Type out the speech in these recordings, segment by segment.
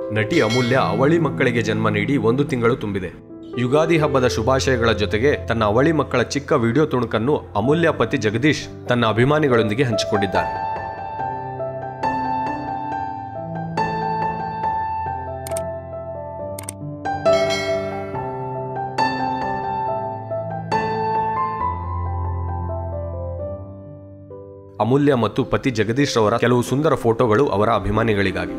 ನಟಿ ಅಮೂಲ್ಯ ಅವಳಿ ಮಕ್ಕಳಿಗೆ ಜನ್ಮ ನೀಡಿ ಒಂದು ತಿಂಗಳು ತುಂಬಿದೆ ಯುಗಾದಿ ಹಬ್ಬದ ಶುಭಾಶಯಗಳ ಜೊತೆಗೆ ತನ್ನ ಅವಳಿ ಮಕ್ಕಳ ಚಿಕ್ಕ ವಿಡಿಯೋ ತುಣುಕನ್ನು ಅಮೂಲ್ಯ ಪತಿ ಜಗದೀಶ್ ತನ್ನ ಅಭಿಮಾನಿಗಳೊಂದಿಗೆ ಹಂಚಿಕೊಂಡಿದ್ದಾರೆ ಅಮೂಲ್ಯ ಮತ್ತು ಪತಿ ಜಗದೀಶ್ ರವರ ಕೆಲವು ಸುಂದರ ಫೋಟೋಗಳು ಅವರ ಅಭಿಮಾನಿಗಳಿಗಾಗಿ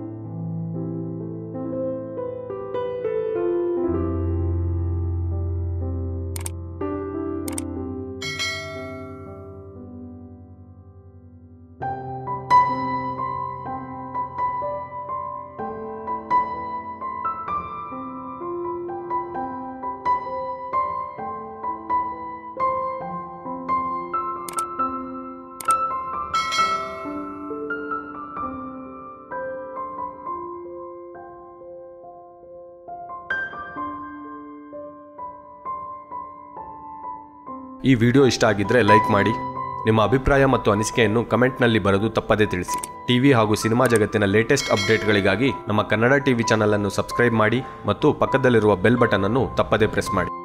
ಈ ವಿಡಿಯೋ ಇಷ್ಟ ಆಗಿದ್ರೆ ಲೈಕ್ ಮಾಡಿ ನಿಮ್ಮ ಅಭಿಪ್ರಾಯ ಮತ್ತು ಅನಿಸಿಕೆಯನ್ನು ಕಮೆಂಟ್ನಲ್ಲಿ ಬರೆದು ತಪ್ಪದೇ ತಿಳಿಸಿ ಟಿವಿ ಹಾಗೂ ಸಿನಿಮಾ ಜಗತ್ತಿನ ಲೇಟೆಸ್ಟ್ ಅಪ್ಡೇಟ್ಗಳಿಗಾಗಿ ನಮ್ಮ ಕನ್ನಡ ಟಿವಿ ಚಾನಲ್ ಅನ್ನು ಸಬ್ಸ್ಕ್ರೈಬ್ ಮಾಡಿ ಮತ್ತು ಪಕ್ಕದಲ್ಲಿರುವ ಬೆಲ್ ಬಟನ್ ಅನ್ನು ತಪ್ಪದೇ ಪ್ರೆಸ್ ಮಾಡಿ